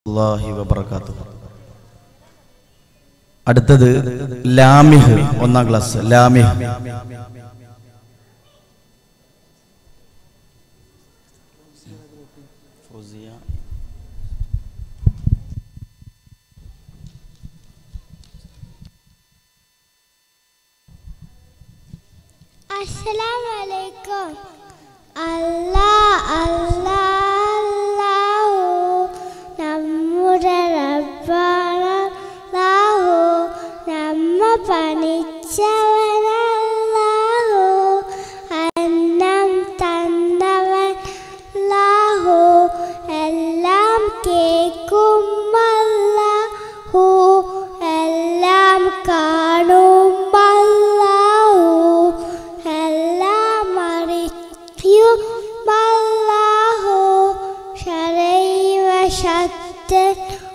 അള്ളാഹി വബർക്കാത്തു അടുത്തത് ലാമിഹ് ഒന്നാം ക്ലാസ് ലാമിഹ് അസ്സലാമലൈക്കും അല്ലാ അല്ലാ അല്ലാഹു നമ്മുടെ റബ്ബാണല്ലാഹു നമ്മ പണിച്ചവനല്ലാഹു അന്നം തന്നവൻ അല്ലാഹു എല്ലാം കേൾക്കും അല്ലാഹു എല്ലാം കാണും അല്ലാഹു എല്ലാം അറിയും അല്ലാഹു ശരൈവ ശക്തൻ